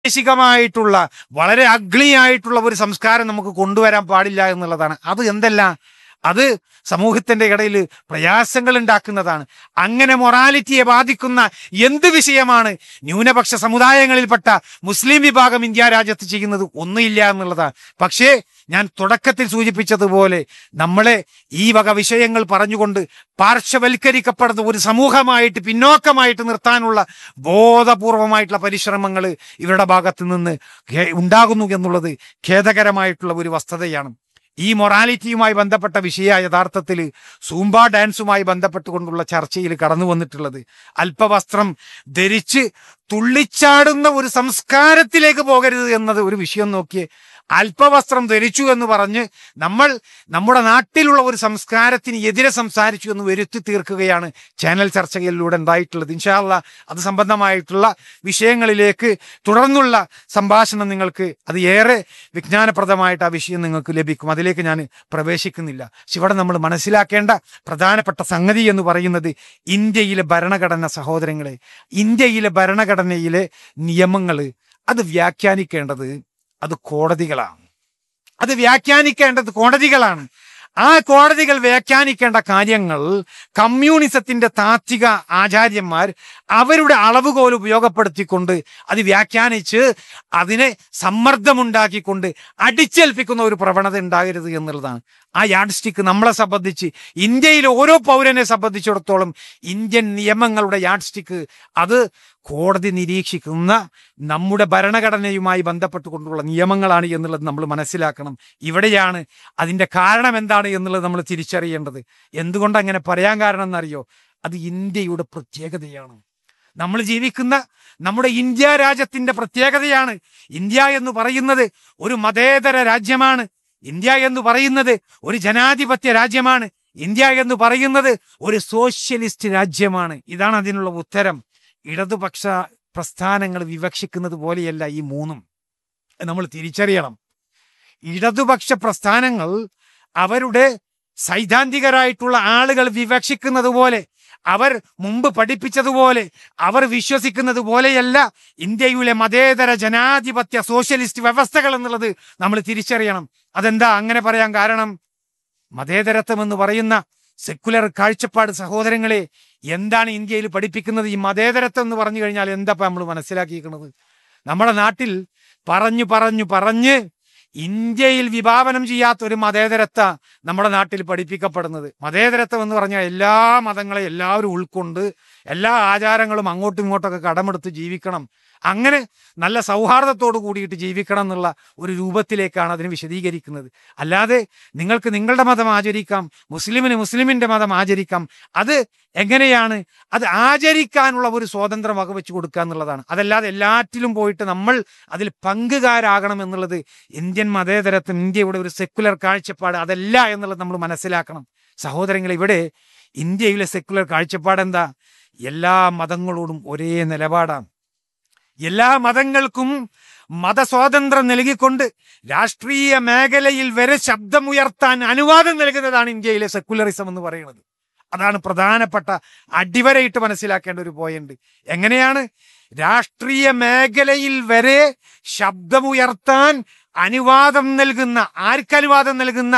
പ്രാദേശികമായിട്ടുള്ള വളരെ അഗ്ലി ആയിട്ടുള്ള ഒരു സംസ്കാരം നമുക്ക് കൊണ്ടുവരാൻ പാടില്ല എന്നുള്ളതാണ് അത് എന്തല്ല അത് സമൂഹത്തിന്റെ ഇടയിൽ പ്രയാസങ്ങൾ ഉണ്ടാക്കുന്നതാണ് അങ്ങനെ മൊറാലിറ്റിയെ ബാധിക്കുന്ന എന്ത് വിഷയമാണ് ന്യൂനപക്ഷ സമുദായങ്ങളിൽപ്പെട്ട മുസ്ലിം വിഭാഗം ഇന്ത്യ രാജ്യത്ത് ചെയ്യുന്നത് ഒന്നുമില്ല എന്നുള്ളതാണ് പക്ഷേ ഞാൻ തുടക്കത്തിൽ സൂചിപ്പിച്ചതുപോലെ നമ്മളെ ഈ വക വിഷയങ്ങൾ പറഞ്ഞുകൊണ്ട് പാർശ്വവൽക്കരിക്കപ്പെടുന്ന ഒരു സമൂഹമായിട്ട് പിന്നോക്കമായിട്ട് നിർത്താനുള്ള ബോധപൂർവമായിട്ടുള്ള പരിശ്രമങ്ങൾ ഇവരുടെ ഭാഗത്ത് നിന്ന് ഖേ- ഉണ്ടാകുന്നു എന്നുള്ളത് ഖേദകരമായിട്ടുള്ള ഒരു വസ്തുതയാണ് ഈ മൊറാലിറ്റിയുമായി ബന്ധപ്പെട്ട വിഷയ യഥാർത്ഥത്തിൽ സൂംബ ഡാൻസുമായി ബന്ധപ്പെട്ടുകൊണ്ടുള്ള ചർച്ചയിൽ കടന്നു വന്നിട്ടുള്ളത് അല്പവസ്ത്രം ധരിച്ച് തുള്ളിച്ചാടുന്ന ഒരു സംസ്കാരത്തിലേക്ക് പോകരുത് എന്നത് ഒരു വിഷയം നോക്കിയേ അല്പവസ്ത്രം ധരിച്ചു എന്ന് പറഞ്ഞ് നമ്മൾ നമ്മുടെ നാട്ടിലുള്ള ഒരു സംസ്കാരത്തിന് എതിരെ സംസാരിച്ചു എന്ന് വരുത്തി തീർക്കുകയാണ് ചാനൽ ചർച്ചകളിലൂടെ ഉണ്ടായിട്ടുള്ളത് ഇൻഷാല്ല അത് സംബന്ധമായിട്ടുള്ള വിഷയങ്ങളിലേക്ക് തുടർന്നുള്ള സംഭാഷണം നിങ്ങൾക്ക് അത് ഏറെ വിജ്ഞാനപ്രദമായിട്ട് ആ വിഷയം നിങ്ങൾക്ക് ലഭിക്കും അതിലേക്ക് ഞാൻ പ്രവേശിക്കുന്നില്ല പക്ഷെ ഇവിടെ നമ്മൾ മനസ്സിലാക്കേണ്ട പ്രധാനപ്പെട്ട സംഗതി എന്ന് പറയുന്നത് ഇന്ത്യയിലെ ഭരണഘടന സഹോദരങ്ങളെ ഇന്ത്യയിലെ ഭരണഘടനയിലെ നിയമങ്ങൾ അത് വ്യാഖ്യാനിക്കേണ്ടത് അത് കോടതികളാണ് അത് വ്യാഖ്യാനിക്കേണ്ടത് കോടതികളാണ് ആ കോടതികൾ വ്യാഖ്യാനിക്കേണ്ട കാര്യങ്ങൾ കമ്മ്യൂണിസത്തിന്റെ താത്വിക ആചാര്യന്മാർ അവരുടെ അളവുകോൽ ഉപയോഗപ്പെടുത്തിക്കൊണ്ട് അത് വ്യാഖ്യാനിച്ച് അതിനെ സമ്മർദ്ദമുണ്ടാക്കിക്കൊണ്ട് അടിച്ചേൽപ്പിക്കുന്ന ഒരു പ്രവണത ഉണ്ടാകരുത് എന്നുള്ളതാണ് ആ യാഡ് സ്റ്റിക്ക് നമ്മളെ സംബന്ധിച്ച് ഇന്ത്യയിലെ ഓരോ പൗരനെ സംബന്ധിച്ചിടത്തോളം ഇന്ത്യൻ നിയമങ്ങളുടെ യാഡ് സ്റ്റിക്ക് അത് കോടതി നിരീക്ഷിക്കുന്ന നമ്മുടെ ഭരണഘടനയുമായി ബന്ധപ്പെട്ടുകൊണ്ടുള്ള നിയമങ്ങളാണ് എന്നുള്ളത് നമ്മൾ മനസ്സിലാക്കണം ഇവിടെയാണ് അതിന്റെ കാരണം എന്താണ് എന്നുള്ളത് നമ്മൾ തിരിച്ചറിയേണ്ടത് എന്തുകൊണ്ട് അങ്ങനെ പറയാൻ കാരണം എന്നറിയോ അത് ഇന്ത്യയുടെ പ്രത്യേകതയാണ് നമ്മൾ ജീവിക്കുന്ന നമ്മുടെ ഇന്ത്യ രാജ്യത്തിന്റെ പ്രത്യേകതയാണ് ഇന്ത്യ എന്ന് പറയുന്നത് ഒരു മതേതര രാജ്യമാണ് ഇന്ത്യ എന്ന് പറയുന്നത് ഒരു ജനാധിപത്യ രാജ്യമാണ് ഇന്ത്യ എന്ന് പറയുന്നത് ഒരു സോഷ്യലിസ്റ്റ് രാജ്യമാണ് ഇതാണ് അതിനുള്ള ഉത്തരം ഇടതുപക്ഷ പ്രസ്ഥാനങ്ങൾ വിവക്ഷിക്കുന്നത് പോലെയല്ല ഈ മൂന്നും നമ്മൾ തിരിച്ചറിയണം ഇടതുപക്ഷ പ്രസ്ഥാനങ്ങൾ അവരുടെ സൈദ്ധാന്തികരായിട്ടുള്ള ആളുകൾ വിവക്ഷിക്കുന്നത് പോലെ അവർ മുമ്പ് പഠിപ്പിച്ചതുപോലെ അവർ വിശ്വസിക്കുന്നത് പോലെയല്ല ഇന്ത്യയിലെ മതേതര ജനാധിപത്യ സോഷ്യലിസ്റ്റ് വ്യവസ്ഥകൾ എന്നുള്ളത് നമ്മൾ തിരിച്ചറിയണം അതെന്താ അങ്ങനെ പറയാൻ കാരണം മതേതരത്വം എന്ന് പറയുന്ന സെക്കുലർ കാഴ്ചപ്പാട് സഹോദരങ്ങളെ എന്താണ് ഇന്ത്യയിൽ പഠിപ്പിക്കുന്നത് ഈ മതേതരത്വം എന്ന് പറഞ്ഞു കഴിഞ്ഞാൽ എന്താ നമ്മൾ മനസ്സിലാക്കിയിരിക്കുന്നത് നമ്മുടെ നാട്ടിൽ പറഞ്ഞു പറഞ്ഞു പറഞ്ഞ് ഇന്ത്യയിൽ വിഭാവനം ചെയ്യാത്ത ഒരു മതേതരത്വ നമ്മുടെ നാട്ടിൽ പഠിപ്പിക്കപ്പെടുന്നത് മതേതരത്വം എന്ന് പറഞ്ഞാൽ എല്ലാ മതങ്ങളെ എല്ലാവരും ഉൾക്കൊണ്ട് എല്ലാ ആചാരങ്ങളും അങ്ങോട്ടും ഇങ്ങോട്ടൊക്കെ കടമെടുത്ത് ജീവിക്കണം അങ്ങനെ നല്ല സൗഹാർദ്ദത്തോട് കൂടിയിട്ട് ജീവിക്കണം എന്നുള്ള ഒരു രൂപത്തിലേക്കാണ് അതിനെ വിശദീകരിക്കുന്നത് അല്ലാതെ നിങ്ങൾക്ക് നിങ്ങളുടെ മതം ആചരിക്കാം മുസ്ലിമിന് മുസ്ലിമിന്റെ മതം ആചരിക്കാം അത് എങ്ങനെയാണ് അത് ആചരിക്കാനുള്ള ഒരു സ്വാതന്ത്ര്യം വകവെച്ച് കൊടുക്കുക എന്നുള്ളതാണ് അതല്ലാതെ എല്ലാറ്റിലും പോയിട്ട് നമ്മൾ അതിൽ പങ്കുകാരാകണം എന്നുള്ളത് ഇന്ത്യൻ മതേതരത്വം ഇന്ത്യയുടെ ഒരു സെക്കുലർ കാഴ്ചപ്പാട് അതല്ല എന്നുള്ളത് നമ്മൾ മനസ്സിലാക്കണം സഹോദരങ്ങൾ ഇവിടെ ഇന്ത്യയിലെ സെക്കുലർ കാഴ്ചപ്പാട് എന്താ എല്ലാ മതങ്ങളോടും ഒരേ നിലപാടാണ് എല്ലാ മതങ്ങൾക്കും മതസ്വാതന്ത്ര്യം നൽകിക്കൊണ്ട് രാഷ്ട്രീയ മേഖലയിൽ വരെ ശബ്ദമുയർത്താൻ അനുവാദം നൽകുന്നതാണ് ഇന്ത്യയിലെ സെക്കുലറിസം എന്ന് പറയുന്നത് അതാണ് പ്രധാനപ്പെട്ട അടിവരയിട്ട് മനസ്സിലാക്കേണ്ട ഒരു പോയിന്റ് എങ്ങനെയാണ് രാഷ്ട്രീയ മേഖലയിൽ വരെ ശബ്ദമുയർത്താൻ അനുവാദം നൽകുന്ന ആർക്ക് അനുവാദം നൽകുന്ന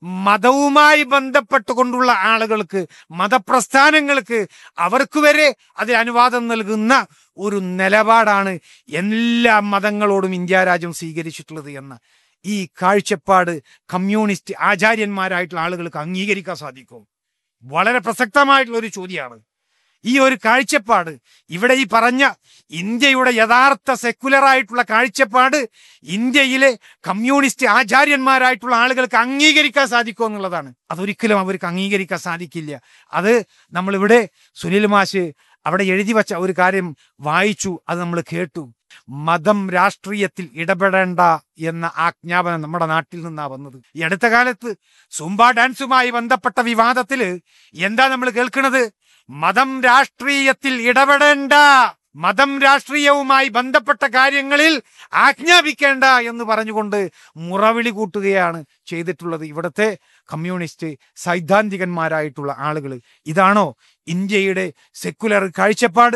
മതവുമായി ബന്ധപ്പെട്ടുകൊണ്ടുള്ള ആളുകൾക്ക് മതപ്രസ്ഥാനങ്ങൾക്ക് അവർക്ക് വരെ അതിൽ അനുവാദം നൽകുന്ന ഒരു നിലപാടാണ് എല്ലാ മതങ്ങളോടും ഇന്ത്യ രാജ്യം സ്വീകരിച്ചിട്ടുള്ളത് എന്ന ഈ കാഴ്ചപ്പാട് കമ്മ്യൂണിസ്റ്റ് ആചാര്യന്മാരായിട്ടുള്ള ആളുകൾക്ക് അംഗീകരിക്കാൻ സാധിക്കും വളരെ പ്രസക്തമായിട്ടുള്ള ഒരു ചോദ്യമാണ് ഈ ഒരു കാഴ്ചപ്പാട് ഇവിടെ ഈ പറഞ്ഞ ഇന്ത്യയുടെ യഥാർത്ഥ സെക്കുലർ ആയിട്ടുള്ള കാഴ്ചപ്പാട് ഇന്ത്യയിലെ കമ്മ്യൂണിസ്റ്റ് ആചാര്യന്മാരായിട്ടുള്ള ആളുകൾക്ക് അംഗീകരിക്കാൻ സാധിക്കും എന്നുള്ളതാണ് അതൊരിക്കലും അവർക്ക് അംഗീകരിക്കാൻ സാധിക്കില്ല അത് നമ്മളിവിടെ സുനിൽ മാഷ് അവിടെ എഴുതി വച്ച ഒരു കാര്യം വായിച്ചു അത് നമ്മൾ കേട്ടു മതം രാഷ്ട്രീയത്തിൽ ഇടപെടേണ്ട എന്ന ആജ്ഞാപനം നമ്മുടെ നാട്ടിൽ നിന്നാ വന്നത് ഈ അടുത്ത കാലത്ത് സുംബ ഡാൻസുമായി ബന്ധപ്പെട്ട വിവാദത്തില് എന്താ നമ്മൾ കേൾക്കുന്നത് മതം രാഷ്ട്രീയത്തിൽ ഇടപെടേണ്ട മതം രാഷ്ട്രീയവുമായി ബന്ധപ്പെട്ട കാര്യങ്ങളിൽ ആജ്ഞാപിക്കേണ്ട എന്ന് പറഞ്ഞുകൊണ്ട് മുറവിളി കൂട്ടുകയാണ് ചെയ്തിട്ടുള്ളത് ഇവിടുത്തെ കമ്മ്യൂണിസ്റ്റ് സൈദ്ധാന്തികന്മാരായിട്ടുള്ള ആളുകൾ ഇതാണോ ഇന്ത്യയുടെ സെക്കുലർ കാഴ്ചപ്പാട്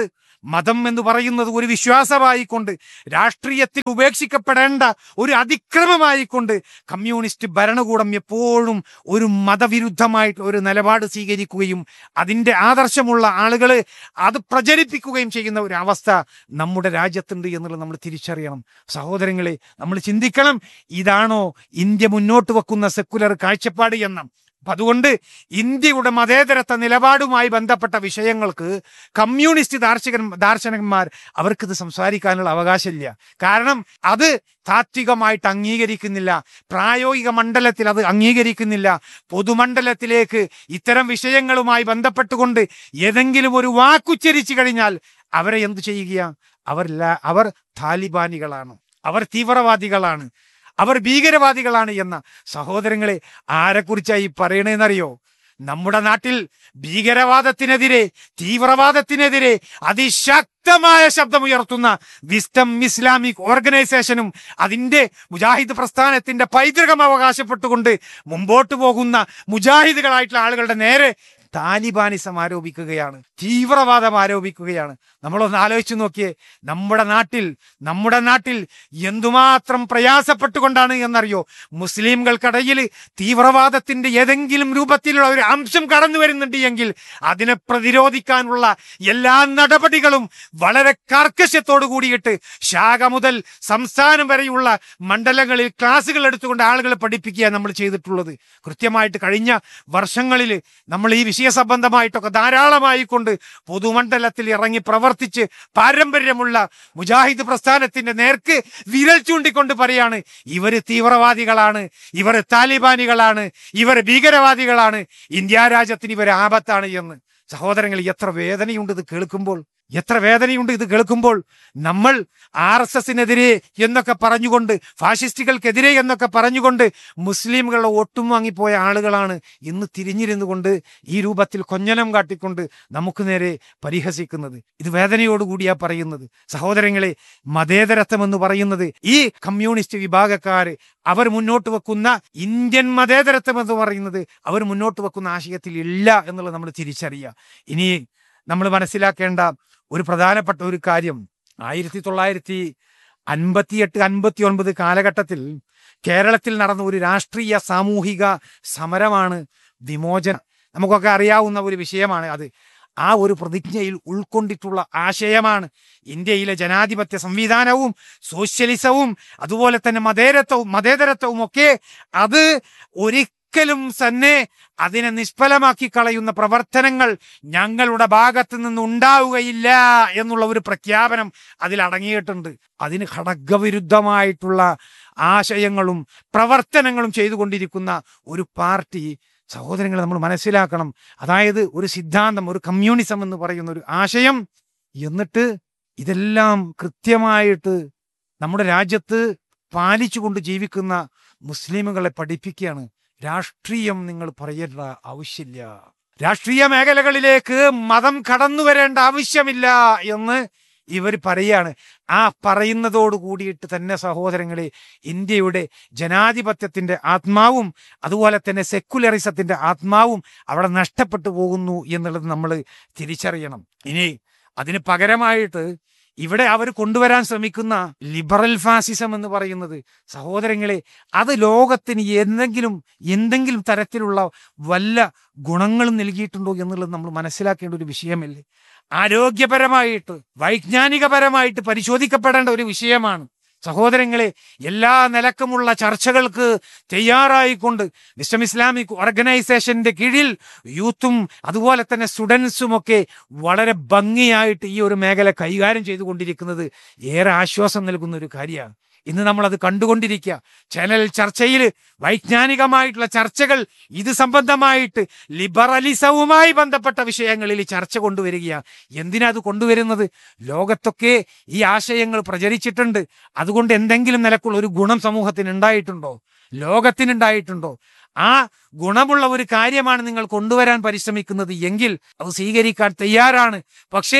മതം എന്ന് പറയുന്നത് ഒരു വിശ്വാസമായിക്കൊണ്ട് രാഷ്ട്രീയത്തിൽ ഉപേക്ഷിക്കപ്പെടേണ്ട ഒരു അതിക്രമമായിക്കൊണ്ട് കമ്മ്യൂണിസ്റ്റ് ഭരണകൂടം എപ്പോഴും ഒരു മതവിരുദ്ധമായിട്ട് ഒരു നിലപാട് സ്വീകരിക്കുകയും അതിൻ്റെ ആദർശമുള്ള ആളുകൾ അത് പ്രചരിപ്പിക്കുകയും ചെയ്യുന്ന ഒരു അവസ്ഥ നമ്മുടെ രാജ്യത്തുണ്ട് എന്നുള്ളത് നമ്മൾ തിരിച്ചറിയണം സഹോദരങ്ങളെ നമ്മൾ ചിന്തിക്കണം ഇതാണോ ഇന്ത്യ മുന്നോട്ട് വെക്കുന്ന സെക്കുലർ കാഴ്ചപ്പാട് എന്ന അപ്പൊ അതുകൊണ്ട് ഇന്ത്യയുടെ മതേതരത്വ നിലപാടുമായി ബന്ധപ്പെട്ട വിഷയങ്ങൾക്ക് കമ്മ്യൂണിസ്റ്റ് ദാർശകൻ ദാർശനികന്മാർ അവർക്കിത് സംസാരിക്കാനുള്ള അവകാശമില്ല കാരണം അത് താത്വികമായിട്ട് അംഗീകരിക്കുന്നില്ല പ്രായോഗിക മണ്ഡലത്തിൽ അത് അംഗീകരിക്കുന്നില്ല പൊതുമണ്ഡലത്തിലേക്ക് ഇത്തരം വിഷയങ്ങളുമായി ബന്ധപ്പെട്ടുകൊണ്ട് ഏതെങ്കിലും ഒരു വാക്കുച്ചരിച്ചു കഴിഞ്ഞാൽ അവരെ എന്തു ചെയ്യുക അവർ ല- അവർ താലിബാനികളാണ് അവർ തീവ്രവാദികളാണ് അവർ ഭീകരവാദികളാണ് എന്ന സഹോദരങ്ങളെ ആരെക്കുറിച്ചായി പറയണേന്നറിയോ നമ്മുടെ നാട്ടിൽ ഭീകരവാദത്തിനെതിരെ തീവ്രവാദത്തിനെതിരെ അതിശക്തമായ ശബ്ദമുയർത്തുന്ന വിസ്റ്റം ഇസ്ലാമിക് ഓർഗനൈസേഷനും അതിന്റെ മുജാഹിദ് പ്രസ്ഥാനത്തിന്റെ പൈതൃകം അവകാശപ്പെട്ടുകൊണ്ട് മുമ്പോട്ട് പോകുന്ന മുജാഹിദുകളായിട്ടുള്ള ആളുകളുടെ നേരെ താലിബാനിസം ആരോപിക്കുകയാണ് തീവ്രവാദം ആരോപിക്കുകയാണ് നമ്മളൊന്ന് ആലോചിച്ചു നോക്കിയേ നമ്മുടെ നാട്ടിൽ നമ്മുടെ നാട്ടിൽ എന്തുമാത്രം പ്രയാസപ്പെട്ടുകൊണ്ടാണ് എന്നറിയോ മുസ്ലിംകൾക്കിടയിൽ തീവ്രവാദത്തിന്റെ ഏതെങ്കിലും രൂപത്തിലുള്ള ഒരു അംശം കടന്നു വരുന്നുണ്ട് എങ്കിൽ അതിനെ പ്രതിരോധിക്കാനുള്ള എല്ലാ നടപടികളും വളരെ കർക്കശത്തോടു കൂടിയിട്ട് ശാഖ മുതൽ സംസ്ഥാനം വരെയുള്ള മണ്ഡലങ്ങളിൽ ക്ലാസ്സുകൾ എടുത്തുകൊണ്ട് ആളുകളെ പഠിപ്പിക്കുക നമ്മൾ ചെയ്തിട്ടുള്ളത് കൃത്യമായിട്ട് കഴിഞ്ഞ വർഷങ്ങളിൽ നമ്മൾ ഈ വിഷയ സംബന്ധമായിട്ടൊക്കെ ധാരാളമായി കൊണ്ട് പൊതുമണ്ഡലത്തിൽ ഇറങ്ങി പ്രവർത്തിച്ച് പാരമ്പര്യമുള്ള മുജാഹിദ് പ്രസ്ഥാനത്തിന്റെ നേർക്ക് വിരൽ ചൂണ്ടിക്കൊണ്ട് പറയാണ് ഇവര് തീവ്രവാദികളാണ് ഇവർ താലിബാനികളാണ് ഇവർ ഭീകരവാദികളാണ് ഇന്ത്യ രാജ്യത്തിന് ഇവർ ആപത്താണ് എന്ന് സഹോദരങ്ങൾ എത്ര വേദനയുണ്ട് ഇത് കേൾക്കുമ്പോൾ എത്ര വേദനയുണ്ട് ഇത് കേൾക്കുമ്പോൾ നമ്മൾ ആർ എസ് എസിനെതിരെ എന്നൊക്കെ പറഞ്ഞുകൊണ്ട് ഫാഷിസ്റ്റുകൾക്കെതിരെ എന്നൊക്കെ പറഞ്ഞുകൊണ്ട് മുസ്ലിംകളുടെ ഒട്ടും വാങ്ങിപ്പോയ ആളുകളാണ് ഇന്ന് തിരിഞ്ഞിരുന്നു കൊണ്ട് ഈ രൂപത്തിൽ കൊഞ്ഞനം കാട്ടിക്കൊണ്ട് നമുക്ക് നേരെ പരിഹസിക്കുന്നത് ഇത് വേദനയോടുകൂടിയാ പറയുന്നത് സഹോദരങ്ങളെ മതേതരത്വം എന്ന് പറയുന്നത് ഈ കമ്മ്യൂണിസ്റ്റ് വിഭാഗക്കാര് അവർ മുന്നോട്ട് വെക്കുന്ന ഇന്ത്യൻ മതേതരത്വം എന്ന് പറയുന്നത് അവർ മുന്നോട്ട് വെക്കുന്ന ആശയത്തിൽ ഇല്ല എന്നുള്ളത് നമ്മൾ തിരിച്ചറിയുക ഇനി നമ്മൾ മനസ്സിലാക്കേണ്ട ഒരു പ്രധാനപ്പെട്ട ഒരു കാര്യം ആയിരത്തി തൊള്ളായിരത്തി അൻപത്തിയെട്ട് അൻപത്തി ഒൻപത് കാലഘട്ടത്തിൽ കേരളത്തിൽ നടന്ന ഒരു രാഷ്ട്രീയ സാമൂഹിക സമരമാണ് വിമോചനം നമുക്കൊക്കെ അറിയാവുന്ന ഒരു വിഷയമാണ് അത് ആ ഒരു പ്രതിജ്ഞയിൽ ഉൾക്കൊണ്ടിട്ടുള്ള ആശയമാണ് ഇന്ത്യയിലെ ജനാധിപത്യ സംവിധാനവും സോഷ്യലിസവും അതുപോലെ തന്നെ മതേരത്വവും മതേതരത്വവും ഒക്കെ അത് ഒരിക്കലും തന്നെ അതിനെ നിഷ്ഫലമാക്കി കളയുന്ന പ്രവർത്തനങ്ങൾ ഞങ്ങളുടെ ഭാഗത്ത് നിന്ന് ഉണ്ടാവുകയില്ല എന്നുള്ള ഒരു പ്രഖ്യാപനം അതിൽ അടങ്ങിയിട്ടുണ്ട് അതിന് ഘടകവിരുദ്ധമായിട്ടുള്ള ആശയങ്ങളും പ്രവർത്തനങ്ങളും ചെയ്തുകൊണ്ടിരിക്കുന്ന ഒരു പാർട്ടി സഹോദരങ്ങളെ നമ്മൾ മനസ്സിലാക്കണം അതായത് ഒരു സിദ്ധാന്തം ഒരു കമ്മ്യൂണിസം എന്ന് പറയുന്ന ഒരു ആശയം എന്നിട്ട് ഇതെല്ലാം കൃത്യമായിട്ട് നമ്മുടെ രാജ്യത്ത് പാലിച്ചുകൊണ്ട് ജീവിക്കുന്ന മുസ്ലിമുകളെ പഠിപ്പിക്കുകയാണ് രാഷ്ട്രീയം നിങ്ങൾ പറയേണ്ട ആവശ്യമില്ല രാഷ്ട്രീയ മേഖലകളിലേക്ക് മതം കടന്നു വരേണ്ട ആവശ്യമില്ല എന്ന് ഇവർ പറയാണ് ആ പറയുന്നതോട് കൂടിയിട്ട് തന്നെ സഹോദരങ്ങളെ ഇന്ത്യയുടെ ജനാധിപത്യത്തിന്റെ ആത്മാവും അതുപോലെ തന്നെ സെക്കുലറിസത്തിന്റെ ആത്മാവും അവിടെ നഷ്ടപ്പെട്ടു പോകുന്നു എന്നുള്ളത് നമ്മൾ തിരിച്ചറിയണം ഇനി അതിന് പകരമായിട്ട് ഇവിടെ അവർ കൊണ്ടുവരാൻ ശ്രമിക്കുന്ന ലിബറൽ ഫാസിസം എന്ന് പറയുന്നത് സഹോദരങ്ങളെ അത് ലോകത്തിന് എന്തെങ്കിലും എന്തെങ്കിലും തരത്തിലുള്ള വല്ല ഗുണങ്ങളും നൽകിയിട്ടുണ്ടോ എന്നുള്ളത് നമ്മൾ മനസ്സിലാക്കേണ്ട ഒരു വിഷയമല്ലേ ആരോഗ്യപരമായിട്ട് വൈജ്ഞാനികപരമായിട്ട് പരിശോധിക്കപ്പെടേണ്ട ഒരു വിഷയമാണ് സഹോദരങ്ങളെ എല്ലാ നിലക്കുമുള്ള ചർച്ചകൾക്ക് തയ്യാറായിക്കൊണ്ട് വിശ്വം ഇസ്ലാമിക് ഓർഗനൈസേഷന്റെ കീഴിൽ യൂത്തും അതുപോലെ തന്നെ സ്റ്റുഡൻസും ഒക്കെ വളരെ ഭംഗിയായിട്ട് ഈ ഒരു മേഖല കൈകാര്യം ചെയ്തുകൊണ്ടിരിക്കുന്നത് ഏറെ ആശ്വാസം നൽകുന്ന ഒരു കാര്യമാണ് ഇന്ന് നമ്മൾ അത് കണ്ടുകൊണ്ടിരിക്കുക ചാനൽ ചർച്ചയിൽ വൈജ്ഞാനികമായിട്ടുള്ള ചർച്ചകൾ ഇത് സംബന്ധമായിട്ട് ലിബറലിസവുമായി ബന്ധപ്പെട്ട വിഷയങ്ങളിൽ ചർച്ച കൊണ്ടുവരികയാണ് എന്തിനാ അത് കൊണ്ടുവരുന്നത് ലോകത്തൊക്കെ ഈ ആശയങ്ങൾ പ്രചരിച്ചിട്ടുണ്ട് അതുകൊണ്ട് എന്തെങ്കിലും നിലക്കുള്ള ഒരു ഗുണം സമൂഹത്തിന് ഉണ്ടായിട്ടുണ്ടോ ലോകത്തിനുണ്ടായിട്ടുണ്ടോ ആ ഗുണമുള്ള ഒരു കാര്യമാണ് നിങ്ങൾ കൊണ്ടുവരാൻ പരിശ്രമിക്കുന്നത് എങ്കിൽ അത് സ്വീകരിക്കാൻ തയ്യാറാണ് പക്ഷേ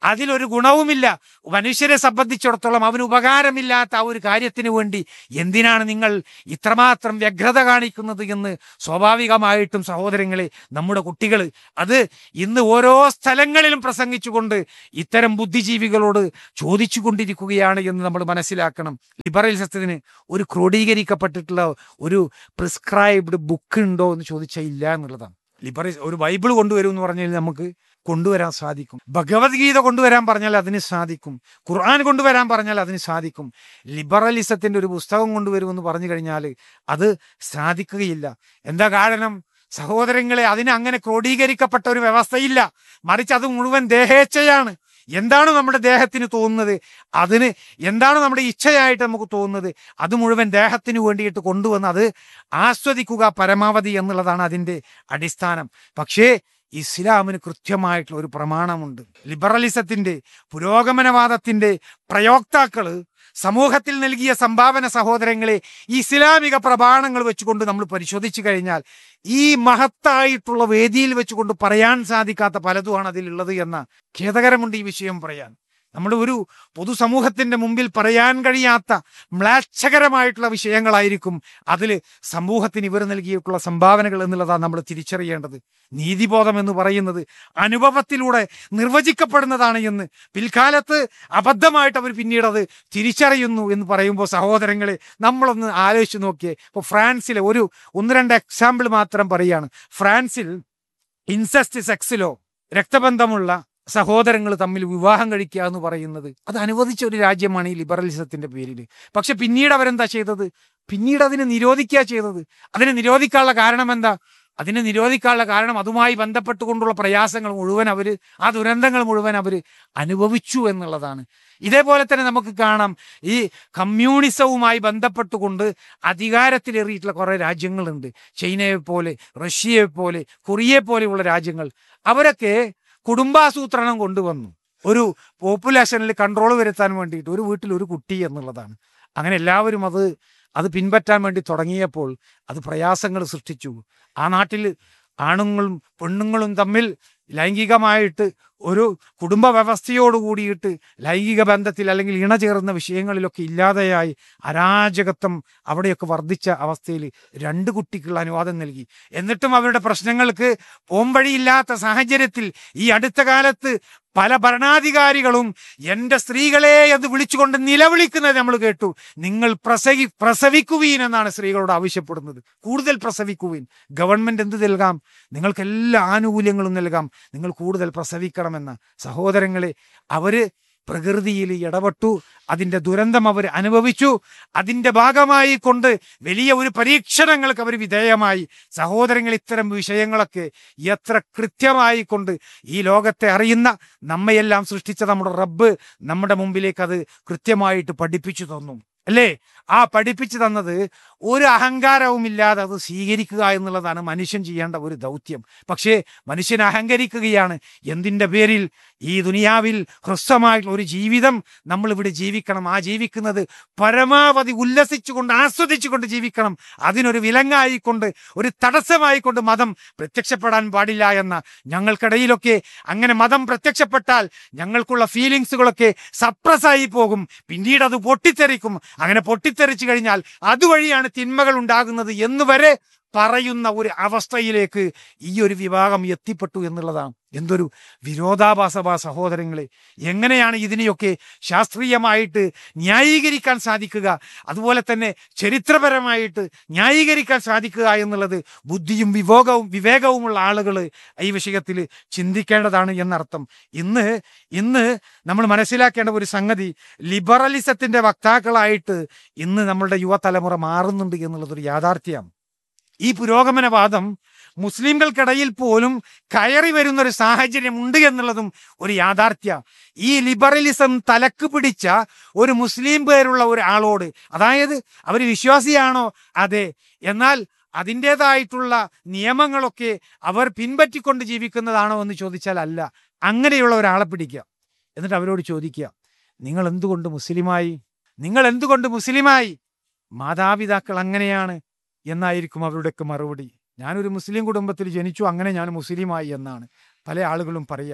അതിലൊരു ഗുണവുമില്ല മനുഷ്യരെ സംബന്ധിച്ചിടത്തോളം അവന് ഉപകാരമില്ലാത്ത ആ ഒരു കാര്യത്തിന് വേണ്ടി എന്തിനാണ് നിങ്ങൾ ഇത്രമാത്രം വ്യഗ്രത കാണിക്കുന്നത് എന്ന് സ്വാഭാവികമായിട്ടും സഹോദരങ്ങളെ നമ്മുടെ കുട്ടികൾ അത് ഇന്ന് ഓരോ സ്ഥലങ്ങളിലും പ്രസംഗിച്ചുകൊണ്ട് ഇത്തരം ബുദ്ധിജീവികളോട് ചോദിച്ചു കൊണ്ടിരിക്കുകയാണ് എന്ന് നമ്മൾ മനസ്സിലാക്കണം ലിബറലിസത്തിന് ഒരു ക്രോഡീകരിക്കപ്പെട്ടിട്ടുള്ള ഒരു പ്രിസ്ക്രൈബ്ഡ് ബുക്ക് ഉണ്ടോ എന്ന് ചോദിച്ചാൽ ഇല്ല എന്നുള്ളതാണ് ലിബറൽ ഒരു ബൈബിൾ കൊണ്ടുവരും എന്ന് പറഞ്ഞാൽ നമുക്ക് കൊണ്ടുവരാൻ സാധിക്കും ഭഗവത്ഗീത കൊണ്ടുവരാൻ പറഞ്ഞാൽ അതിന് സാധിക്കും ഖുർആൻ കൊണ്ടുവരാൻ പറഞ്ഞാൽ അതിന് സാധിക്കും ലിബറലിസത്തിന്റെ ഒരു പുസ്തകം കൊണ്ടുവരുമെന്ന് പറഞ്ഞു കഴിഞ്ഞാൽ അത് സാധിക്കുകയില്ല എന്താ കാരണം സഹോദരങ്ങളെ അതിന് അങ്ങനെ ക്രോഡീകരിക്കപ്പെട്ട ഒരു വ്യവസ്ഥയില്ല മറിച്ച് അത് മുഴുവൻ ദേഹേച്ഛയാണ് എന്താണ് നമ്മുടെ ദേഹത്തിന് തോന്നുന്നത് അതിന് എന്താണ് നമ്മുടെ ഇച്ഛയായിട്ട് നമുക്ക് തോന്നുന്നത് അത് മുഴുവൻ ദേഹത്തിന് വേണ്ടിയിട്ട് കൊണ്ടുവന്ന് അത് ആസ്വദിക്കുക പരമാവധി എന്നുള്ളതാണ് അതിൻ്റെ അടിസ്ഥാനം പക്ഷേ ഇസ്ലാമിന് കൃത്യമായിട്ടുള്ള ഒരു പ്രമാണമുണ്ട് ലിബറലിസത്തിന്റെ പുരോഗമനവാദത്തിന്റെ പ്രയോക്താക്കള് സമൂഹത്തിൽ നൽകിയ സംഭാവന സഹോദരങ്ങളെ ഇസ്ലാമിക പ്രമാണങ്ങൾ വെച്ചുകൊണ്ട് നമ്മൾ പരിശോധിച്ചു കഴിഞ്ഞാൽ ഈ മഹത്തായിട്ടുള്ള വേദിയിൽ വെച്ചുകൊണ്ട് പറയാൻ സാധിക്കാത്ത പലതുമാണ് അതിലുള്ളത് എന്ന ഖേദകരമുണ്ട് ഈ വിഷയം പറയാൻ നമ്മുടെ ഒരു പൊതുസമൂഹത്തിന്റെ മുമ്പിൽ പറയാൻ കഴിയാത്ത മ്ലാച്ഛകരമായിട്ടുള്ള വിഷയങ്ങളായിരിക്കും അതിൽ സമൂഹത്തിന് ഇവർ നൽകിയിട്ടുള്ള സംഭാവനകൾ എന്നുള്ളതാണ് നമ്മൾ തിരിച്ചറിയേണ്ടത് നീതിബോധം എന്ന് പറയുന്നത് അനുഭവത്തിലൂടെ നിർവചിക്കപ്പെടുന്നതാണ് എന്ന് പിൽക്കാലത്ത് അബദ്ധമായിട്ട് അവർ പിന്നീട് അത് തിരിച്ചറിയുന്നു എന്ന് പറയുമ്പോൾ സഹോദരങ്ങളെ നമ്മളൊന്ന് ആലോചിച്ച് നോക്കിയേ ഇപ്പോൾ ഫ്രാൻസിലെ ഒരു ഒന്ന് രണ്ട് എക്സാമ്പിൾ മാത്രം പറയുകയാണ് ഫ്രാൻസിൽ ഇൻസെസ്റ്റ് സെക്സിലോ രക്തബന്ധമുള്ള സഹോദരങ്ങൾ തമ്മിൽ വിവാഹം കഴിക്കുക എന്ന് പറയുന്നത് അത് അനുവദിച്ച ഒരു രാജ്യമാണ് ഈ ലിബറലിസത്തിന്റെ പേരിൽ പക്ഷെ പിന്നീട് അവരെന്താ ചെയ്തത് പിന്നീട് അതിനെ നിരോധിക്കുക ചെയ്തത് അതിനെ നിരോധിക്കാനുള്ള കാരണം എന്താ അതിനെ നിരോധിക്കാനുള്ള കാരണം അതുമായി ബന്ധപ്പെട്ടുകൊണ്ടുള്ള പ്രയാസങ്ങൾ മുഴുവൻ അവർ ആ ദുരന്തങ്ങൾ മുഴുവൻ അവർ അനുഭവിച്ചു എന്നുള്ളതാണ് ഇതേപോലെ തന്നെ നമുക്ക് കാണാം ഈ കമ്മ്യൂണിസവുമായി ബന്ധപ്പെട്ടുകൊണ്ട് അധികാരത്തിലേറിയിട്ടുള്ള കുറേ രാജ്യങ്ങളുണ്ട് ചൈനയെ പോലെ റഷ്യയെ പോലെ കൊറിയയെ പോലെയുള്ള രാജ്യങ്ങൾ അവരൊക്കെ കുടുംബാസൂത്രണം കൊണ്ടുവന്നു ഒരു പോപ്പുലേഷനിൽ കൺട്രോൾ വരുത്താൻ വേണ്ടിയിട്ട് ഒരു വീട്ടിൽ ഒരു കുട്ടി എന്നുള്ളതാണ് അങ്ങനെ എല്ലാവരും അത് അത് പിൻപറ്റാൻ വേണ്ടി തുടങ്ങിയപ്പോൾ അത് പ്രയാസങ്ങൾ സൃഷ്ടിച്ചു ആ നാട്ടിൽ ആണുങ്ങളും പെണ്ണുങ്ങളും തമ്മിൽ ലൈംഗികമായിട്ട് ഒരു കുടുംബ വ്യവസ്ഥയോട് കൂടിയിട്ട് ലൈംഗിക ബന്ധത്തിൽ അല്ലെങ്കിൽ ഇണ ചേർന്ന വിഷയങ്ങളിലൊക്കെ ഇല്ലാതെയായി അരാജകത്വം അവിടെയൊക്കെ വർദ്ധിച്ച അവസ്ഥയിൽ രണ്ട് കുട്ടിക്കുള്ള അനുവാദം നൽകി എന്നിട്ടും അവരുടെ പ്രശ്നങ്ങൾക്ക് പോംവഴിയില്ലാത്ത സാഹചര്യത്തിൽ ഈ അടുത്ത കാലത്ത് പല ഭരണാധികാരികളും എൻ്റെ സ്ത്രീകളെ എന്ന് വിളിച്ചുകൊണ്ട് നിലവിളിക്കുന്നത് നമ്മൾ കേട്ടു നിങ്ങൾ പ്രസവി പ്രസവിക്കുവീൻ എന്നാണ് സ്ത്രീകളോട് ആവശ്യപ്പെടുന്നത് കൂടുതൽ പ്രസവിക്കുവീൻ ഗവൺമെന്റ് എന്ത് നൽകാം നിങ്ങൾക്ക് എല്ലാ ആനുകൂല്യങ്ങളും നൽകാം നിങ്ങൾ കൂടുതൽ പ്രസവിക്കണമെന്ന സഹോദരങ്ങളെ അവര് പ്രകൃതിയിൽ ഇടപെട്ടു അതിൻ്റെ ദുരന്തം അവർ അനുഭവിച്ചു അതിൻ്റെ ഭാഗമായി കൊണ്ട് വലിയ ഒരു പരീക്ഷണങ്ങൾക്ക് അവർ വിധേയമായി സഹോദരങ്ങൾ ഇത്തരം വിഷയങ്ങളൊക്കെ എത്ര കൃത്യമായി കൊണ്ട് ഈ ലോകത്തെ അറിയുന്ന നമ്മയെല്ലാം സൃഷ്ടിച്ച നമ്മുടെ റബ്ബ് നമ്മുടെ മുമ്പിലേക്ക് അത് കൃത്യമായിട്ട് പഠിപ്പിച്ചു തന്നു അല്ലേ ആ പഠിപ്പിച്ചു തന്നത് ഒരു അഹങ്കാരവും ഇല്ലാതെ അത് സ്വീകരിക്കുക എന്നുള്ളതാണ് മനുഷ്യൻ ചെയ്യേണ്ട ഒരു ദൗത്യം പക്ഷേ മനുഷ്യൻ അഹങ്കരിക്കുകയാണ് എന്തിൻ്റെ പേരിൽ ഈ ദുനിയാവിൽ ഹ്രസ്വമായിട്ടുള്ള ഒരു ജീവിതം നമ്മൾ ഇവിടെ ജീവിക്കണം ആ ജീവിക്കുന്നത് പരമാവധി ഉല്ലസിച്ചുകൊണ്ട് ആസ്വദിച്ചുകൊണ്ട് ജീവിക്കണം അതിനൊരു വിലങ്ങായിക്കൊണ്ട് ഒരു തടസ്സമായിക്കൊണ്ട് മതം പ്രത്യക്ഷപ്പെടാൻ പാടില്ല എന്ന ഞങ്ങൾക്കിടയിലൊക്കെ അങ്ങനെ മതം പ്രത്യക്ഷപ്പെട്ടാൽ ഞങ്ങൾക്കുള്ള ഫീലിങ്സുകളൊക്കെ സപ്രസായി പോകും പിന്നീട് അത് പൊട്ടിത്തെറിക്കും അങ്ങനെ പൊട്ടിത്തെറിച്ചു കഴിഞ്ഞാൽ അതുവഴിയാണ് തിന്മകൾ ഉണ്ടാകുന്നത് എന്ന് വരെ പറയുന്ന ഒരു അവസ്ഥയിലേക്ക് ഈ ഒരു വിഭാഗം എത്തിപ്പെട്ടു എന്നുള്ളതാണ് എന്തൊരു വിരോധാഭാസമാ സഹോദരങ്ങളെ എങ്ങനെയാണ് ഇതിനെയൊക്കെ ശാസ്ത്രീയമായിട്ട് ന്യായീകരിക്കാൻ സാധിക്കുക അതുപോലെ തന്നെ ചരിത്രപരമായിട്ട് ന്യായീകരിക്കാൻ സാധിക്കുക എന്നുള്ളത് ബുദ്ധിയും വിവേകവും വിവേകവുമുള്ള ആളുകൾ ഈ വിഷയത്തിൽ ചിന്തിക്കേണ്ടതാണ് എന്നർത്ഥം ഇന്ന് ഇന്ന് നമ്മൾ മനസ്സിലാക്കേണ്ട ഒരു സംഗതി ലിബറലിസത്തിന്റെ വക്താക്കളായിട്ട് ഇന്ന് നമ്മളുടെ യുവതലമുറ മാറുന്നുണ്ട് എന്നുള്ളതൊരു യാഥാർത്ഥ്യമാണ് ഈ പുരോഗമനവാദം മുസ്ലിംകൾക്കിടയിൽ പോലും കയറി വരുന്ന ഒരു സാഹചര്യം ഉണ്ട് എന്നുള്ളതും ഒരു യാഥാർത്ഥ്യ ഈ ലിബറലിസം തലക്ക് പിടിച്ച ഒരു മുസ്ലിം പേരുള്ള ഒരു ആളോട് അതായത് അവർ വിശ്വാസിയാണോ അതെ എന്നാൽ അതിൻ്റെതായിട്ടുള്ള നിയമങ്ങളൊക്കെ അവർ പിൻപറ്റിക്കൊണ്ട് ജീവിക്കുന്നതാണോ എന്ന് ചോദിച്ചാൽ അല്ല അങ്ങനെയുള്ള ഒരാളെ പിടിക്കുക എന്നിട്ട് അവരോട് ചോദിക്കുക നിങ്ങൾ എന്തുകൊണ്ട് മുസ്ലിമായി നിങ്ങൾ എന്തുകൊണ്ട് മുസ്ലിമായി മാതാപിതാക്കൾ അങ്ങനെയാണ് എന്നായിരിക്കും അവരുടെയൊക്കെ മറുപടി ഞാനൊരു മുസ്ലിം കുടുംബത്തിൽ ജനിച്ചു അങ്ങനെ ഞാൻ മുസ്ലിമായി എന്നാണ് പല ആളുകളും പറയുക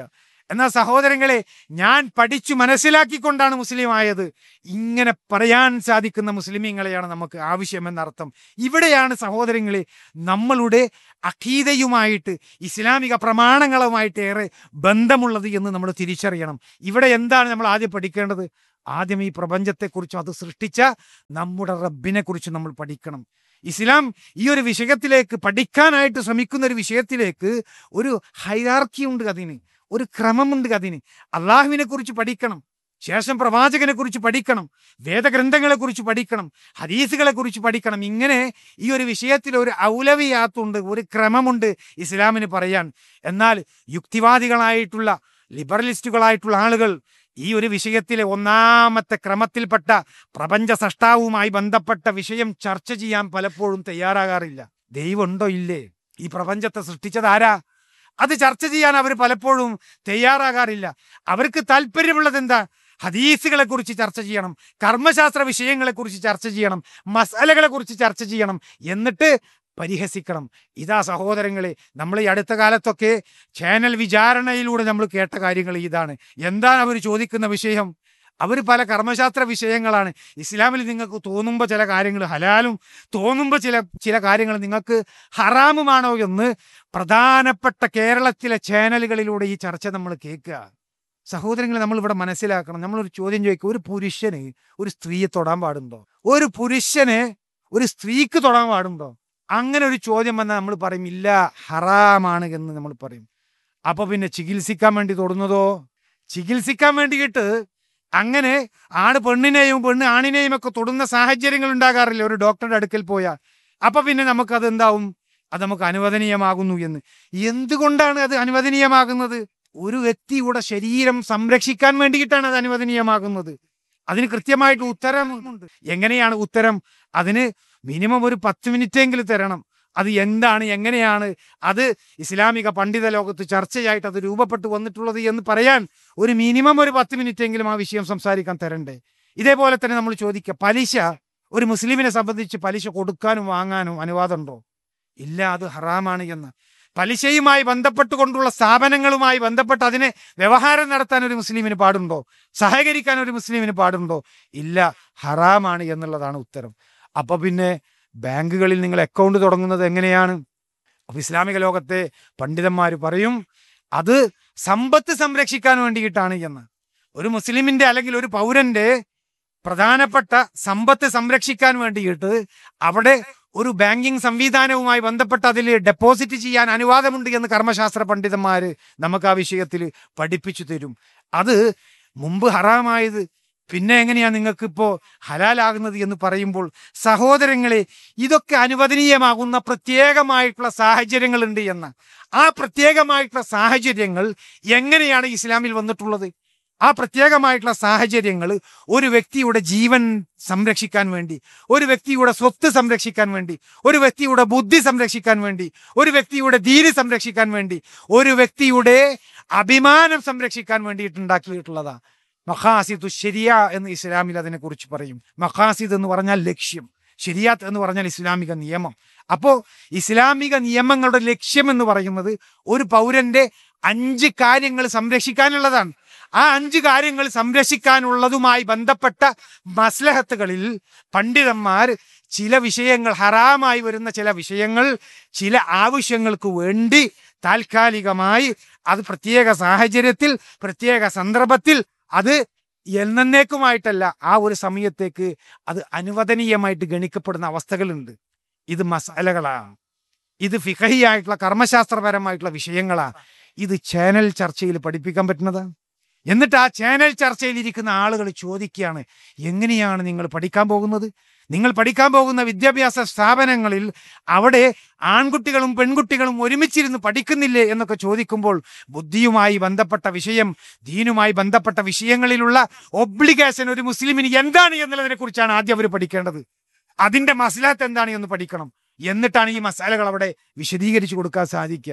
എന്നാൽ സഹോദരങ്ങളെ ഞാൻ പഠിച്ചു മനസ്സിലാക്കിക്കൊണ്ടാണ് മുസ്ലിം ആയത് ഇങ്ങനെ പറയാൻ സാധിക്കുന്ന മുസ്ലിമീങ്ങളെയാണ് നമുക്ക് ആവശ്യമെന്നർത്ഥം ഇവിടെയാണ് സഹോദരങ്ങളെ നമ്മളുടെ അഖീദയുമായിട്ട് ഇസ്ലാമിക പ്രമാണങ്ങളുമായിട്ട് ഏറെ ബന്ധമുള്ളത് എന്ന് നമ്മൾ തിരിച്ചറിയണം ഇവിടെ എന്താണ് നമ്മൾ ആദ്യം പഠിക്കേണ്ടത് ആദ്യം ഈ പ്രപഞ്ചത്തെക്കുറിച്ചും അത് സൃഷ്ടിച്ച നമ്മുടെ റബ്ബിനെ കുറിച്ച് നമ്മൾ പഠിക്കണം ഇസ്ലാം ഈ ഒരു വിഷയത്തിലേക്ക് പഠിക്കാനായിട്ട് ശ്രമിക്കുന്ന ഒരു വിഷയത്തിലേക്ക് ഒരു ഹൈറാർക്കി ഉണ്ട് അതിന് ഒരു ക്രമമുണ്ട് അതിന് അള്ളാഹുവിനെ കുറിച്ച് പഠിക്കണം ശേഷം പ്രവാചകനെ കുറിച്ച് പഠിക്കണം വേദഗ്രന്ഥങ്ങളെ കുറിച്ച് പഠിക്കണം ഹദീസുകളെ കുറിച്ച് പഠിക്കണം ഇങ്ങനെ ഈ ഒരു വിഷയത്തിൽ ഒരു ഔലവിയാത്തുണ്ട് ഒരു ക്രമമുണ്ട് ഇസ്ലാമിന് പറയാൻ എന്നാൽ യുക്തിവാദികളായിട്ടുള്ള ലിബറലിസ്റ്റുകളായിട്ടുള്ള ആളുകൾ ഈ ഒരു വിഷയത്തിലെ ഒന്നാമത്തെ ക്രമത്തിൽപ്പെട്ട പ്രപഞ്ച സൃഷ്ടാവുമായി ബന്ധപ്പെട്ട വിഷയം ചർച്ച ചെയ്യാൻ പലപ്പോഴും തയ്യാറാകാറില്ല ദൈവമുണ്ടോ ഇല്ലേ ഈ പ്രപഞ്ചത്തെ സൃഷ്ടിച്ചത് ആരാ അത് ചർച്ച ചെയ്യാൻ അവർ പലപ്പോഴും തയ്യാറാകാറില്ല അവർക്ക് താല്പര്യമുള്ളത് എന്താ ഹദീസുകളെ കുറിച്ച് ചർച്ച ചെയ്യണം കർമ്മശാസ്ത്ര വിഷയങ്ങളെ കുറിച്ച് ചർച്ച ചെയ്യണം മസാലകളെ കുറിച്ച് ചർച്ച ചെയ്യണം എന്നിട്ട് പരിഹസിക്കണം ഇതാ സഹോദരങ്ങളെ നമ്മൾ ഈ അടുത്ത കാലത്തൊക്കെ ചാനൽ വിചാരണയിലൂടെ നമ്മൾ കേട്ട കാര്യങ്ങൾ ഇതാണ് എന്താണ് അവർ ചോദിക്കുന്ന വിഷയം അവർ പല കർമ്മശാസ്ത്ര വിഷയങ്ങളാണ് ഇസ്ലാമിൽ നിങ്ങൾക്ക് തോന്നുമ്പോൾ ചില കാര്യങ്ങൾ ഹലാലും തോന്നുമ്പോൾ ചില ചില കാര്യങ്ങൾ നിങ്ങൾക്ക് ഹറാമുമാണോ എന്ന് പ്രധാനപ്പെട്ട കേരളത്തിലെ ചാനലുകളിലൂടെ ഈ ചർച്ച നമ്മൾ കേൾക്കുക സഹോദരങ്ങളെ നമ്മൾ ഇവിടെ മനസ്സിലാക്കണം നമ്മളൊരു ചോദ്യം ചോദിക്കുക ഒരു പുരുഷന് ഒരു സ്ത്രീയെ തൊടാൻ പാടുണ്ടോ ഒരു പുരുഷന് ഒരു സ്ത്രീക്ക് തൊടാൻ പാടുണ്ടോ അങ്ങനെ ഒരു ചോദ്യം വന്നാൽ നമ്മൾ പറയും ഇല്ല ഹറാമാണ് എന്ന് നമ്മൾ പറയും അപ്പൊ പിന്നെ ചികിത്സിക്കാൻ വേണ്ടി തൊടുന്നതോ ചികിത്സിക്കാൻ വേണ്ടിയിട്ട് അങ്ങനെ ആണ് പെണ്ണിനെയും പെണ്ണ് ആണിനെയും ഒക്കെ തൊടുന്ന സാഹചര്യങ്ങൾ ഉണ്ടാകാറില്ല ഒരു ഡോക്ടറുടെ അടുക്കൽ പോയാൽ അപ്പൊ പിന്നെ നമുക്കത് എന്താവും അത് നമുക്ക് അനുവദനീയമാകുന്നു എന്ന് എന്തുകൊണ്ടാണ് അത് അനുവദനീയമാകുന്നത് ഒരു വ്യക്തിയുടെ ശരീരം സംരക്ഷിക്കാൻ വേണ്ടിയിട്ടാണ് അത് അനുവദനീയമാകുന്നത് അതിന് കൃത്യമായിട്ട് ഉത്തരമുണ്ട് എങ്ങനെയാണ് ഉത്തരം അതിന് മിനിമം ഒരു പത്ത് മിനിറ്റെങ്കിലും തരണം അത് എന്താണ് എങ്ങനെയാണ് അത് ഇസ്ലാമിക പണ്ഡിത ലോകത്ത് ചർച്ചയായിട്ട് അത് രൂപപ്പെട്ടു വന്നിട്ടുള്ളത് എന്ന് പറയാൻ ഒരു മിനിമം ഒരു പത്ത് മിനിറ്റെങ്കിലും ആ വിഷയം സംസാരിക്കാൻ തരണ്ടേ ഇതേപോലെ തന്നെ നമ്മൾ ചോദിക്കുക പലിശ ഒരു മുസ്ലിമിനെ സംബന്ധിച്ച് പലിശ കൊടുക്കാനും വാങ്ങാനും അനുവാദമുണ്ടോ ഇല്ല അത് ഹറാമാണ് എന്ന് പലിശയുമായി ബന്ധപ്പെട്ടുകൊണ്ടുള്ള സ്ഥാപനങ്ങളുമായി ബന്ധപ്പെട്ട് അതിനെ വ്യവഹാരം നടത്താൻ ഒരു മുസ്ലിമിന് പാടുണ്ടോ സഹകരിക്കാൻ ഒരു മുസ്ലിമിന് പാടുണ്ടോ ഇല്ല ഹറാമാണ് എന്നുള്ളതാണ് ഉത്തരം അപ്പൊ പിന്നെ ബാങ്കുകളിൽ നിങ്ങൾ അക്കൗണ്ട് തുടങ്ങുന്നത് എങ്ങനെയാണ് അപ്പൊ ഇസ്ലാമിക ലോകത്തെ പണ്ഡിതന്മാർ പറയും അത് സമ്പത്ത് സംരക്ഷിക്കാൻ വേണ്ടിയിട്ടാണ് എന്ന് ഒരു മുസ്ലിമിന്റെ അല്ലെങ്കിൽ ഒരു പൗരന്റെ പ്രധാനപ്പെട്ട സമ്പത്ത് സംരക്ഷിക്കാൻ വേണ്ടിയിട്ട് അവിടെ ഒരു ബാങ്കിങ് സംവിധാനവുമായി ബന്ധപ്പെട്ട് അതിൽ ഡെപ്പോസിറ്റ് ചെയ്യാൻ അനുവാദമുണ്ട് എന്ന് കർമ്മശാസ്ത്ര പണ്ഡിതന്മാർ നമുക്ക് ആ വിഷയത്തിൽ പഠിപ്പിച്ചു തരും അത് മുമ്പ് ഹറാമായത് പിന്നെ എങ്ങനെയാ നിങ്ങൾക്ക് ഇപ്പോ ഹലാലാകുന്നത് എന്ന് പറയുമ്പോൾ സഹോദരങ്ങളെ ഇതൊക്കെ അനുവദനീയമാകുന്ന പ്രത്യേകമായിട്ടുള്ള സാഹചര്യങ്ങളുണ്ട് എന്ന് ആ പ്രത്യേകമായിട്ടുള്ള സാഹചര്യങ്ങൾ എങ്ങനെയാണ് ഇസ്ലാമിൽ വന്നിട്ടുള്ളത് ആ പ്രത്യേകമായിട്ടുള്ള സാഹചര്യങ്ങൾ ഒരു വ്യക്തിയുടെ ജീവൻ സംരക്ഷിക്കാൻ വേണ്ടി ഒരു വ്യക്തിയുടെ സ്വത്ത് സംരക്ഷിക്കാൻ വേണ്ടി ഒരു വ്യക്തിയുടെ ബുദ്ധി സംരക്ഷിക്കാൻ വേണ്ടി ഒരു വ്യക്തിയുടെ ധീര് സംരക്ഷിക്കാൻ വേണ്ടി ഒരു വ്യക്തിയുടെ അഭിമാനം സംരക്ഷിക്കാൻ വേണ്ടിയിട്ടുണ്ടാക്കിയിട്ടുള്ളതാ മഖാസിദു ശരിയ എന്ന് ഇസ്ലാമിൽ അതിനെ കുറിച്ച് പറയും മഖാസിദ് എന്ന് പറഞ്ഞാൽ ലക്ഷ്യം ശരിയാത്ത് എന്ന് പറഞ്ഞാൽ ഇസ്ലാമിക നിയമം അപ്പോ ഇസ്ലാമിക നിയമങ്ങളുടെ ലക്ഷ്യം എന്ന് പറയുന്നത് ഒരു പൗരന്റെ അഞ്ച് കാര്യങ്ങൾ സംരക്ഷിക്കാനുള്ളതാണ് ആ അഞ്ച് കാര്യങ്ങൾ സംരക്ഷിക്കാനുള്ളതുമായി ബന്ധപ്പെട്ട മസ്ലഹത്തുകളിൽ പണ്ഡിതന്മാർ ചില വിഷയങ്ങൾ ഹറാമായി വരുന്ന ചില വിഷയങ്ങൾ ചില ആവശ്യങ്ങൾക്ക് വേണ്ടി താൽക്കാലികമായി അത് പ്രത്യേക സാഹചര്യത്തിൽ പ്രത്യേക സന്ദർഭത്തിൽ അത് എന്നേക്കുമായിട്ടല്ല ആ ഒരു സമയത്തേക്ക് അത് അനുവദനീയമായിട്ട് ഗണിക്കപ്പെടുന്ന അവസ്ഥകളുണ്ട് ഇത് മസാലകളാണ് ഇത് ഫിഖഹിയായിട്ടുള്ള കർമ്മശാസ്ത്രപരമായിട്ടുള്ള വിഷയങ്ങളാണ് ഇത് ചാനൽ ചർച്ചയിൽ പഠിപ്പിക്കാൻ പറ്റുന്നതാണ് എന്നിട്ട് ആ ചാനൽ ചർച്ചയിൽ ഇരിക്കുന്ന ആളുകൾ ചോദിക്കുകയാണ് എങ്ങനെയാണ് നിങ്ങൾ പഠിക്കാൻ പോകുന്നത് നിങ്ങൾ പഠിക്കാൻ പോകുന്ന വിദ്യാഭ്യാസ സ്ഥാപനങ്ങളിൽ അവിടെ ആൺകുട്ടികളും പെൺകുട്ടികളും ഒരുമിച്ചിരുന്ന് പഠിക്കുന്നില്ലേ എന്നൊക്കെ ചോദിക്കുമ്പോൾ ബുദ്ധിയുമായി ബന്ധപ്പെട്ട വിഷയം ദീനുമായി ബന്ധപ്പെട്ട വിഷയങ്ങളിലുള്ള ഒബ്ലിഗേഷൻ ഒരു മുസ്ലിമിന് എന്താണ് എന്നുള്ളതിനെ കുറിച്ചാണ് ആദ്യം അവർ പഠിക്കേണ്ടത് അതിന്റെ മസലാത്ത് എന്താണ് എന്ന് പഠിക്കണം എന്നിട്ടാണ് ഈ മസാലകൾ അവിടെ വിശദീകരിച്ചു കൊടുക്കാൻ സാധിക്കുക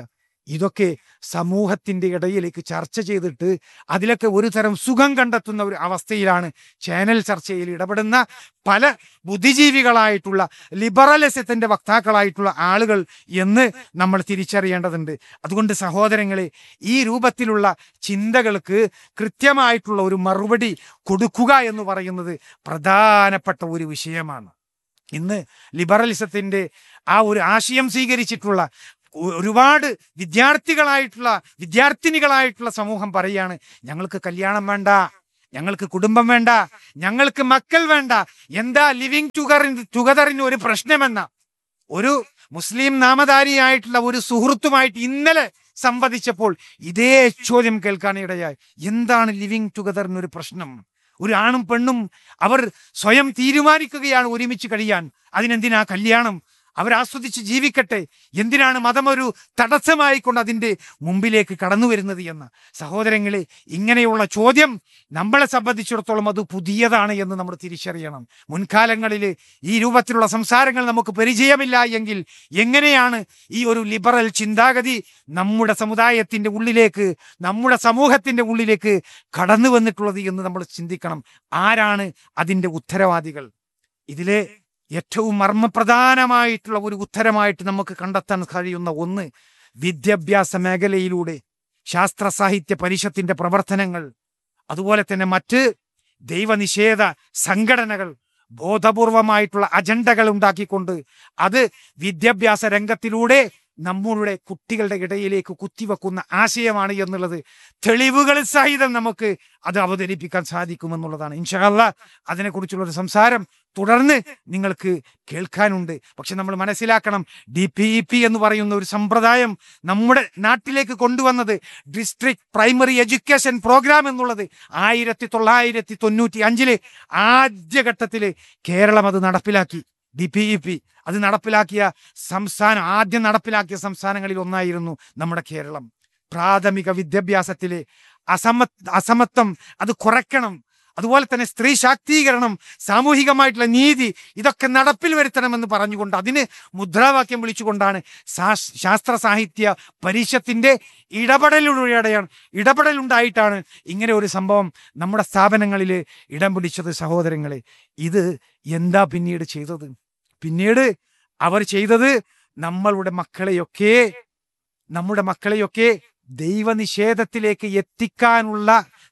ഇതൊക്കെ സമൂഹത്തിന്റെ ഇടയിലേക്ക് ചർച്ച ചെയ്തിട്ട് അതിലൊക്കെ ഒരു തരം സുഖം കണ്ടെത്തുന്ന ഒരു അവസ്ഥയിലാണ് ചാനൽ ചർച്ചയിൽ ഇടപെടുന്ന പല ബുദ്ധിജീവികളായിട്ടുള്ള ലിബറലിസത്തിന്റെ വക്താക്കളായിട്ടുള്ള ആളുകൾ എന്ന് നമ്മൾ തിരിച്ചറിയേണ്ടതുണ്ട് അതുകൊണ്ട് സഹോദരങ്ങളെ ഈ രൂപത്തിലുള്ള ചിന്തകൾക്ക് കൃത്യമായിട്ടുള്ള ഒരു മറുപടി കൊടുക്കുക എന്ന് പറയുന്നത് പ്രധാനപ്പെട്ട ഒരു വിഷയമാണ് ഇന്ന് ലിബറലിസത്തിന്റെ ആ ഒരു ആശയം സ്വീകരിച്ചിട്ടുള്ള ഒ- ഒരുപാട് വിദ്യാർത്ഥികളായിട്ടുള്ള വിദ്യാർത്ഥിനികളായിട്ടുള്ള സമൂഹം പറയാണ് ഞങ്ങൾക്ക് കല്യാണം വേണ്ട ഞങ്ങൾക്ക് കുടുംബം വേണ്ട ഞങ്ങൾക്ക് മക്കൾ വേണ്ട എന്താ ലിവിങ് ടുഗറിന് ടുഗദറിന് ഒരു പ്രശ്നമെന്ന ഒരു മുസ്ലിം നാമധാരിയായിട്ടുള്ള ഒരു സുഹൃത്തുമായിട്ട് ഇന്നലെ സംവദിച്ചപ്പോൾ ഇതേ ചോദ്യം കേൾക്കാൻ ഇടയായി എന്താണ് ലിവിങ് ടുഗദറിന് ഒരു പ്രശ്നം ഒരു ആണും പെണ്ണും അവർ സ്വയം തീരുമാനിക്കുകയാണ് ഒരുമിച്ച് കഴിയാൻ അതിനെന്തിനാ കല്യാണം അവർ ആസ്വദിച്ച് ജീവിക്കട്ടെ എന്തിനാണ് മതം ഒരു തടസ്സമായി കൊണ്ട് അതിൻ്റെ മുമ്പിലേക്ക് കടന്നു വരുന്നത് എന്ന് സഹോദരങ്ങളെ ഇങ്ങനെയുള്ള ചോദ്യം നമ്മളെ സംബന്ധിച്ചിടത്തോളം അത് പുതിയതാണ് എന്ന് നമ്മൾ തിരിച്ചറിയണം മുൻകാലങ്ങളിൽ ഈ രൂപത്തിലുള്ള സംസാരങ്ങൾ നമുക്ക് പരിചയമില്ല എങ്കിൽ എങ്ങനെയാണ് ഈ ഒരു ലിബറൽ ചിന്താഗതി നമ്മുടെ സമുദായത്തിന്റെ ഉള്ളിലേക്ക് നമ്മുടെ സമൂഹത്തിന്റെ ഉള്ളിലേക്ക് കടന്നു വന്നിട്ടുള്ളത് എന്ന് നമ്മൾ ചിന്തിക്കണം ആരാണ് അതിൻ്റെ ഉത്തരവാദികൾ ഇതിലെ ഏറ്റവും മർമ്മപ്രധാനമായിട്ടുള്ള ഒരു ഉത്തരമായിട്ട് നമുക്ക് കണ്ടെത്താൻ കഴിയുന്ന ഒന്ന് വിദ്യാഭ്യാസ മേഖലയിലൂടെ ശാസ്ത്ര സാഹിത്യ പരിഷത്തിന്റെ പ്രവർത്തനങ്ങൾ അതുപോലെ തന്നെ മറ്റ് ദൈവനിഷേധ സംഘടനകൾ ബോധപൂർവമായിട്ടുള്ള അജണ്ടകൾ ഉണ്ടാക്കിക്കൊണ്ട് അത് വിദ്യാഭ്യാസ രംഗത്തിലൂടെ നമ്മളുടെ കുട്ടികളുടെ ഇടയിലേക്ക് കുത്തിവെക്കുന്ന ആശയമാണ് എന്നുള്ളത് തെളിവുകൾ സഹിതം നമുക്ക് അത് അവതരിപ്പിക്കാൻ സാധിക്കുമെന്നുള്ളതാണ് ഇൻഷാല്ല അതിനെക്കുറിച്ചുള്ള ഒരു സംസാരം തുടർന്ന് നിങ്ങൾക്ക് കേൾക്കാനുണ്ട് പക്ഷെ നമ്മൾ മനസ്സിലാക്കണം ഡി പി ഇ പി എന്ന് പറയുന്ന ഒരു സമ്പ്രദായം നമ്മുടെ നാട്ടിലേക്ക് കൊണ്ടുവന്നത് ഡിസ്ട്രിക്ട് പ്രൈമറി എഡ്യൂക്കേഷൻ പ്രോഗ്രാം എന്നുള്ളത് ആയിരത്തി തൊള്ളായിരത്തി തൊണ്ണൂറ്റി അഞ്ചില് ആദ്യഘട്ടത്തില് കേരളം അത് നടപ്പിലാക്കി ഡി പി ഇ പി അത് നടപ്പിലാക്കിയ സംസ്ഥാനം ആദ്യം നടപ്പിലാക്കിയ സംസ്ഥാനങ്ങളിൽ ഒന്നായിരുന്നു നമ്മുടെ കേരളം പ്രാഥമിക വിദ്യാഭ്യാസത്തിലെ അസമ അസമത്വം അത് കുറയ്ക്കണം അതുപോലെ തന്നെ സ്ത്രീ ശാക്തീകരണം സാമൂഹികമായിട്ടുള്ള നീതി ഇതൊക്കെ നടപ്പിൽ വരുത്തണമെന്ന് പറഞ്ഞുകൊണ്ട് അതിന് മുദ്രാവാക്യം വിളിച്ചുകൊണ്ടാണ് ശാസ്- ശാസ്ത്ര സാഹിത്യ പരിഷത്തിന്റെ ഇടപെടലിലൂടെയാണ് ഇടപെടലുണ്ടായിട്ടാണ് ഇങ്ങനെ ഒരു സംഭവം നമ്മുടെ സ്ഥാപനങ്ങളിൽ ഇടം പിടിച്ചത് സഹോദരങ്ങളെ ഇത് എന്താ പിന്നീട് ചെയ്തത് പിന്നീട് അവർ ചെയ്തത് നമ്മളുടെ മക്കളെയൊക്കെ നമ്മുടെ മക്കളെയൊക്കെ ദൈവനിഷേധത്തിലേക്ക് എത്തിക്കാനുള്ള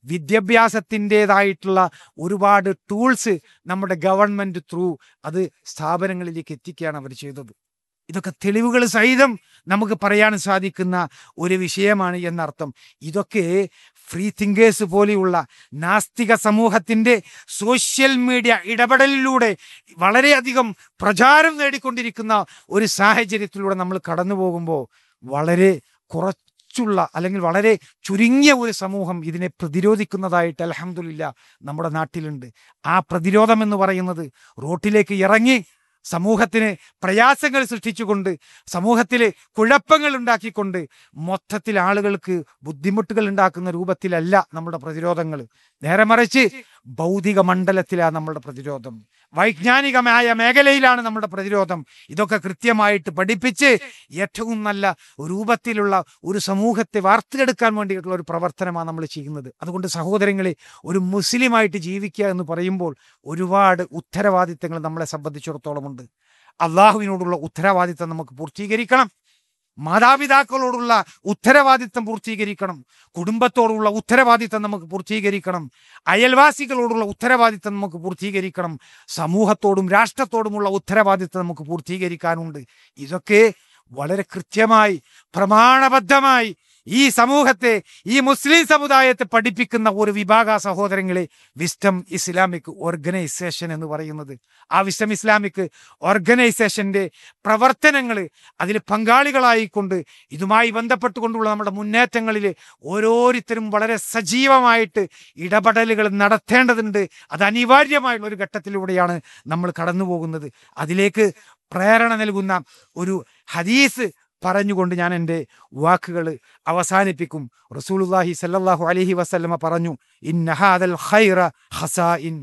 വിദ്യാഭ്യാസത്തിൻ്റെതായിട്ടുള്ള ഒരുപാട് ടൂൾസ് നമ്മുടെ ഗവൺമെന്റ് ത്രൂ അത് സ്ഥാപനങ്ങളിലേക്ക് എത്തിക്കുകയാണ് അവർ ചെയ്തത് ഇതൊക്കെ തെളിവുകൾ സഹിതം നമുക്ക് പറയാൻ സാധിക്കുന്ന ഒരു വിഷയമാണ് എന്നർത്ഥം ഇതൊക്കെ ഫ്രീ തിങ്കേഴ്സ് പോലെയുള്ള നാസ്തിക സമൂഹത്തിന്റെ സോഷ്യൽ മീഡിയ ഇടപെടലിലൂടെ വളരെയധികം പ്രചാരം നേടിക്കൊണ്ടിരിക്കുന്ന ഒരു സാഹചര്യത്തിലൂടെ നമ്മൾ കടന്നു പോകുമ്പോൾ വളരെ കുറച്ചുള്ള അല്ലെങ്കിൽ വളരെ ചുരുങ്ങിയ ഒരു സമൂഹം ഇതിനെ പ്രതിരോധിക്കുന്നതായിട്ട് അലഹമില്ല നമ്മുടെ നാട്ടിലുണ്ട് ആ പ്രതിരോധം എന്ന് പറയുന്നത് റോട്ടിലേക്ക് ഇറങ്ങി സമൂഹത്തിന് പ്രയാസങ്ങൾ സൃഷ്ടിച്ചുകൊണ്ട് സമൂഹത്തിൽ കുഴപ്പങ്ങൾ ഉണ്ടാക്കിക്കൊണ്ട് മൊത്തത്തിൽ ആളുകൾക്ക് ബുദ്ധിമുട്ടുകൾ ഉണ്ടാക്കുന്ന രൂപത്തിലല്ല നമ്മുടെ പ്രതിരോധങ്ങൾ നേരെ മറിച്ച് ഭൗതിക മണ്ഡലത്തിലാണ് നമ്മുടെ പ്രതിരോധം വൈജ്ഞാനികമായ മേഖലയിലാണ് നമ്മുടെ പ്രതിരോധം ഇതൊക്കെ കൃത്യമായിട്ട് പഠിപ്പിച്ച് ഏറ്റവും നല്ല രൂപത്തിലുള്ള ഒരു സമൂഹത്തെ വാർത്തെടുക്കാൻ വേണ്ടിയിട്ടുള്ള ഒരു പ്രവർത്തനമാണ് നമ്മൾ ചെയ്യുന്നത് അതുകൊണ്ട് സഹോദരങ്ങളെ ഒരു മുസ്ലിമായിട്ട് ജീവിക്കുക എന്ന് പറയുമ്പോൾ ഒരുപാട് ഉത്തരവാദിത്തങ്ങൾ നമ്മളെ സംബന്ധിച്ചിടത്തോളം ഉണ്ട് അള്ളാഹുവിനോടുള്ള ഉത്തരവാദിത്തം നമുക്ക് പൂർത്തീകരിക്കണം മാതാപിതാക്കളോടുള്ള ഉത്തരവാദിത്തം പൂർത്തീകരിക്കണം കുടുംബത്തോടുള്ള ഉത്തരവാദിത്തം നമുക്ക് പൂർത്തീകരിക്കണം അയൽവാസികളോടുള്ള ഉത്തരവാദിത്തം നമുക്ക് പൂർത്തീകരിക്കണം സമൂഹത്തോടും രാഷ്ട്രത്തോടുമുള്ള ഉത്തരവാദിത്തം നമുക്ക് പൂർത്തീകരിക്കാനുണ്ട് ഇതൊക്കെ വളരെ കൃത്യമായി പ്രമാണബദ്ധമായി ഈ സമൂഹത്തെ ഈ മുസ്ലിം സമുദായത്തെ പഠിപ്പിക്കുന്ന ഒരു വിഭാഗ സഹോദരങ്ങളെ വിസ്റ്റം ഇസ്ലാമിക് ഓർഗനൈസേഷൻ എന്ന് പറയുന്നത് ആ വിസ്റ്റം ഇസ്ലാമിക് ഓർഗനൈസേഷന്റെ പ്രവർത്തനങ്ങൾ അതിൽ പങ്കാളികളായിക്കൊണ്ട് ഇതുമായി ബന്ധപ്പെട്ടുകൊണ്ടുള്ള നമ്മുടെ മുന്നേറ്റങ്ങളിൽ ഓരോരുത്തരും വളരെ സജീവമായിട്ട് ഇടപെടലുകൾ നടത്തേണ്ടതുണ്ട് അത് അനിവാര്യമായുള്ള ഒരു ഘട്ടത്തിലൂടെയാണ് നമ്മൾ കടന്നു പോകുന്നത് അതിലേക്ക് പ്രേരണ നൽകുന്ന ഒരു ഹദീസ് പറഞ്ഞുകൊണ്ട് ഞാൻ എൻ്റെ വാക്കുകൾ അവസാനിപ്പിക്കും റസൂലുള്ളാഹി സല്ലല്ലാഹു അലൈഹി വസല്ലമ പറഞ്ഞു ഇന്നഹാദൽ ഖൈറ ഹസാഇൻ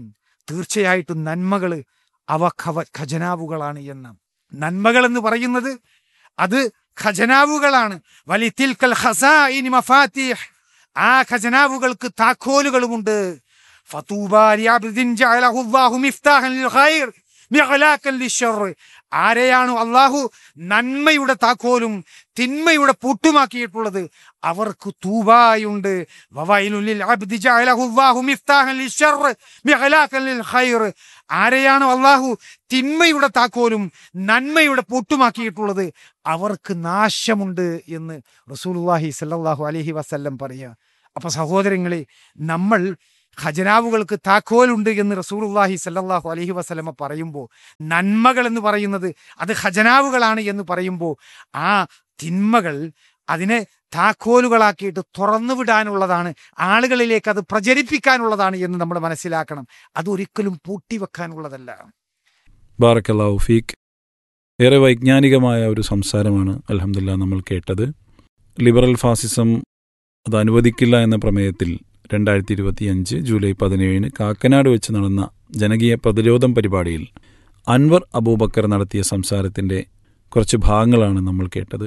തീർച്ചയായിട്ടും നന്മകൾ അവ ഖവ ഖജനാവുകളാണ് എന്ന് നന്മകൾ എന്ന് പറയുന്നത് അത് ഖജനാവുകളാണ് വലിത്തിൽക്കൽ ഖസാഇനി മഫാത്തിഹ് ആ ഖജനാവുകൾക്ക് താക്കോലുകളുമുണ്ട് ഫതൂബാ ലിഅബ്ദിൻ ജഅലഹു അല്ലാഹു മിഫ്താഹൻ ലിൽ ഖൈർ മിഗ്ലാഖൻ ലിശ്ശർ ആരെയാണ് അള്ളാഹു നന്മയുടെ താക്കോലും തിന്മയുടെ പൂട്ടുമാക്കിയിട്ടുള്ളത് അവർക്ക് തൂബായുണ്ട് വവൈലുൽ ലിൽ അബ്ദി ജഅലഹു അല്ലാഹു മിഫ്താഹൻ ലിശ്ശർ മിഗ്ലാഖൻ ലിൽ ഖൈർ ആരെയാണ് അള്ളാഹു തിന്മയുടെ താക്കോലും നന്മയുടെ പൂട്ടുമാക്കിയിട്ടുള്ളത് അവർക്ക് നാശമുണ്ട് എന്ന് റസൂലുള്ളാഹി സല്ലല്ലാഹു അലൈഹി വസല്ലം പറയുക അപ്പൊ സഹോദരങ്ങളെ നമ്മൾ ഖജനാവുകൾക്ക് താക്കോലുണ്ട് എന്ന് റസൂലുള്ളാഹി സല്ലല്ലാഹു അലൈഹി വസല്ലമ പറയുമ്പോൾ നന്മകൾ എന്ന് പറയുന്നത് അത് ഖജനാവുകളാണ് എന്ന് പറയുമ്പോൾ ആ തിന്മകൾ അതിനെ താക്കോലുകളാക്കിയിട്ട് തുറന്നു വിടാനുള്ളതാണ് ആളുകളിലേക്ക് അത് പ്രചരിപ്പിക്കാനുള്ളതാണ് എന്ന് നമ്മൾ മനസ്സിലാക്കണം അതൊരിക്കലും പൂട്ടിവെക്കാനുള്ളതല്ല ബാറക്കല്ലാഹു ഫീക്ക് ഏറെ വൈജ്ഞാനികമായ ഒരു സംസാരമാണ് അലഹമില്ല നമ്മൾ കേട്ടത് ലിബറൽ ഫാസിസം അത് അനുവദിക്കില്ല എന്ന പ്രമേയത്തിൽ രണ്ടായിരത്തി ഇരുപത്തിയഞ്ച് ജൂലൈ പതിനേഴിന് കാക്കനാട് വെച്ച് നടന്ന ജനകീയ പ്രതിരോധം പരിപാടിയിൽ അൻവർ അബൂബക്കർ നടത്തിയ സംസാരത്തിന്റെ കുറച്ച് ഭാഗങ്ങളാണ് നമ്മൾ കേട്ടത്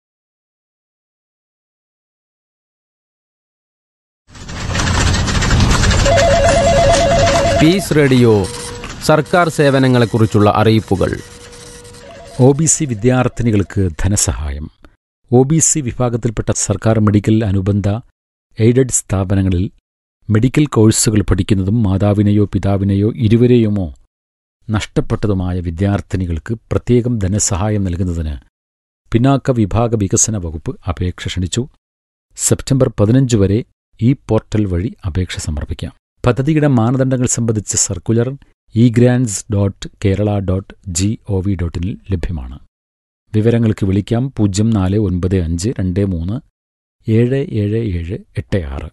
പീസ് റേഡിയോ സർക്കാർ സേവനങ്ങളെക്കുറിച്ചുള്ള അറിയിപ്പുകൾ ഒ ബി സി വിദ്യാർത്ഥിനികൾക്ക് ധനസഹായം ഒ ബി സി വിഭാഗത്തിൽപ്പെട്ട സർക്കാർ മെഡിക്കൽ അനുബന്ധ എയ്ഡഡ് സ്ഥാപനങ്ങളിൽ മെഡിക്കൽ കോഴ്സുകൾ പഠിക്കുന്നതും മാതാവിനെയോ പിതാവിനെയോ ഇരുവരെയുമോ നഷ്ടപ്പെട്ടതുമായ വിദ്യാർത്ഥിനികൾക്ക് പ്രത്യേകം ധനസഹായം നൽകുന്നതിന് പിന്നാക്ക വിഭാഗ വികസന വകുപ്പ് അപേക്ഷ ക്ഷണിച്ചു സെപ്റ്റംബർ പതിനഞ്ച് വരെ ഈ പോർട്ടൽ വഴി അപേക്ഷ സമർപ്പിക്കാം പദ്ധതിയുടെ മാനദണ്ഡങ്ങൾ സംബന്ധിച്ച circular e grants dot Kerala dot G O V ഡോട്ടിനിൽ ലഭ്യമാണ് വിവരങ്ങൾക്ക് വിളിക്കാം പൂജ്യം നാല് ഒൻപത് അഞ്ച് രണ്ട് മൂന്ന് ഏഴ് ഏഴ് ഏഴ് എട്ട് ആറ്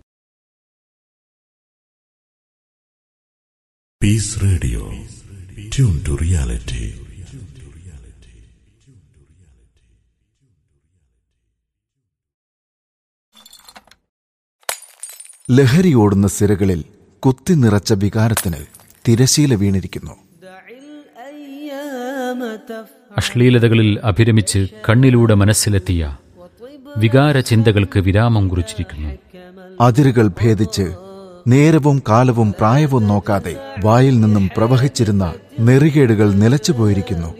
Peace Radio. Tune to reality. ലഹരിയോടുന്ന സിരകളിൽ കുത്തി നിറച്ച വികാരത്തിന് തിരശീല വീണിരിക്കുന്നു അശ്ലീലതകളിൽ അഭിരമിച്ച് കണ്ണിലൂടെ മനസ്സിലെത്തിയ വികാര ചിന്തകൾക്ക് വിരാമം കുറിച്ചിരിക്കുന്നു അതിരുകൾ ഭേദിച്ച് നേരവും കാലവും പ്രായവും നോക്കാതെ വായിൽ നിന്നും പ്രവഹിച്ചിരുന്ന നെറികേടുകൾ നിലച്ചുപോയിരിക്കുന്നു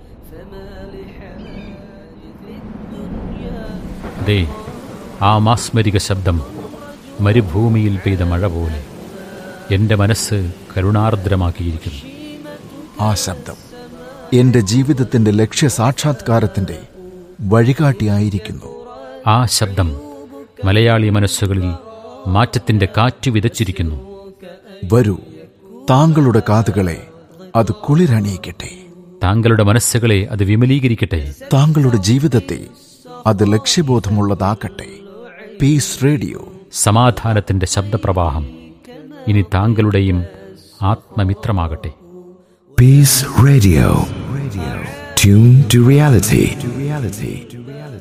ദേ ആ മാസ്മരിക ശബ്ദം മരുഭൂമിയിൽ പെയ്ത മഴ പോലെ എന്റെ മനസ്സ് കരുണാർദ്രമാക്കിയിരിക്കുന്നു ആ ശബ്ദം എന്റെ ജീവിതത്തിന്റെ ലക്ഷ്യ സാക്ഷാത്കാരത്തിന്റെ വഴികാട്ടിയായിരിക്കുന്നു ആ ശബ്ദം മലയാളി മനസ്സുകളിൽ മാറ്റത്തിന്റെ കാറ്റ് വിതച്ചിരിക്കുന്നു വരൂ താങ്കളുടെ കാതുകളെ അത് കുളിരണിയിക്കട്ടെ താങ്കളുടെ മനസ്സുകളെ അത് വിമലീകരിക്കട്ടെ താങ്കളുടെ ജീവിതത്തെ അത് ലക്ഷ്യബോധമുള്ളതാക്കട്ടെ പീസ് റേഡിയോ സമാധാനത്തിന്റെ ശബ്ദപ്രവാഹം ഇനി താങ്കളുടെയും ആത്മമിത്രമാകട്ടെ Peace Radio. Radio. Tune to reality. To reality.